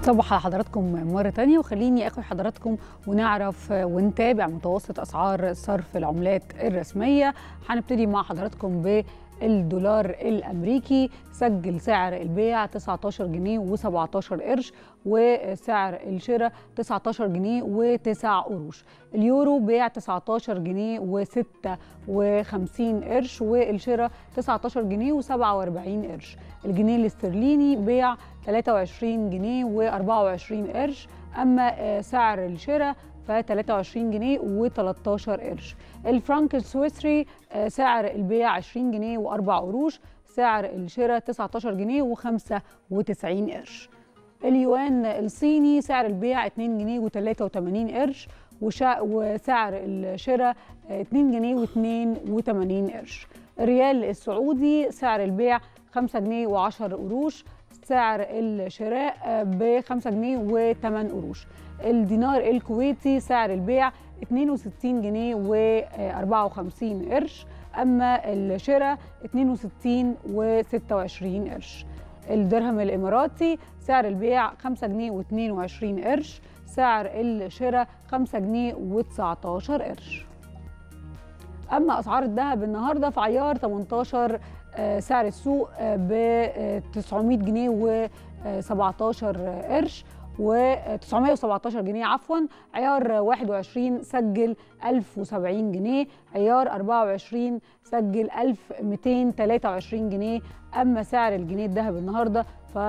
صباح على حضراتكم مرة تانية وخليني أخد حضراتكم ونعرف ونتابع متوسط أسعار صرف العملات الرسمية هنبتدي مع حضراتكم بالدولار الأمريكي سجل سعر البيع 19 جنيه و17 قرش وسعر الشراء 19 جنيه و9 قروش اليورو بيع 19 جنيه و56 قرش والشراء 19 جنيه و47 قرش الجنيه الاسترليني بيع 23 جنيه و24 قرش اما سعر الشراء ف 23 جنيه و13 قرش الفرنك السويسري سعر البيع 20 جنيه و4 قروش سعر الشراء 19 جنيه و95 قرش اليوان الصيني سعر البيع 2 جنيه و83 قرش وسعر الشراء 2 جنيه و82 قرش الريال السعودي سعر البيع 5 جنيه و10 قروش سعر الشراء ب 5 جنيه و8 قروش الدينار الكويتي سعر البيع 62 جنيه و54 قرش اما الشراء 62 و26 قرش الدرهم الاماراتي سعر البيع 5 جنيه و22 قرش سعر الشراء 5 جنيه و19 قرش اما اسعار الذهب النهارده في عيار 18 سعر السوق ب 900 جنيه و17 قرش و 917 جنيه عفوا عيار 21 سجل 1070 جنيه عيار 24 سجل 1223 جنيه اما سعر الجنيه الذهب النهارده ف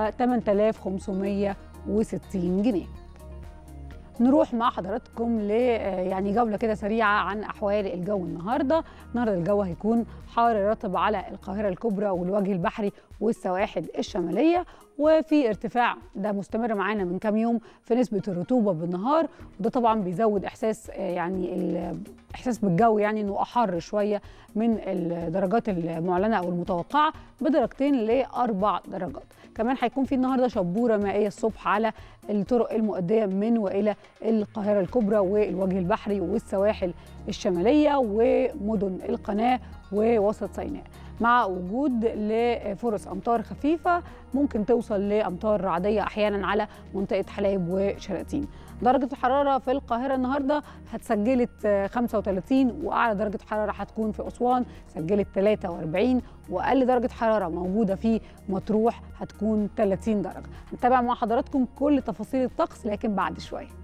8560 جنيه نروح مع حضراتكم ل يعني جوله كده سريعه عن احوال الجو النهارده، النهارده الجو هيكون حار رطب على القاهره الكبرى والوجه البحري والسواحل الشماليه وفي ارتفاع ده مستمر معانا من كام يوم في نسبه الرطوبه بالنهار وده طبعا بيزود احساس يعني الاحساس بالجو يعني انه احر شويه من الدرجات المعلنه او المتوقعه بدرجتين لاربع درجات. كمان هيكون في النهارده شبوره مائيه الصبح على الطرق المؤديه من والى القاهره الكبرى والوجه البحري والسواحل الشماليه ومدن القناه ووسط سيناء مع وجود لفرص امطار خفيفه ممكن توصل لامطار رعديه احيانا على منطقه حلايب وشلاتين درجة الحرارة في القاهرة النهاردة هتسجلت 35 وأعلى درجة حرارة هتكون في أسوان سجلت 43 وأقل درجة حرارة موجودة في مطروح هتكون 30 درجة هنتابع مع حضراتكم كل تفاصيل الطقس لكن بعد شوية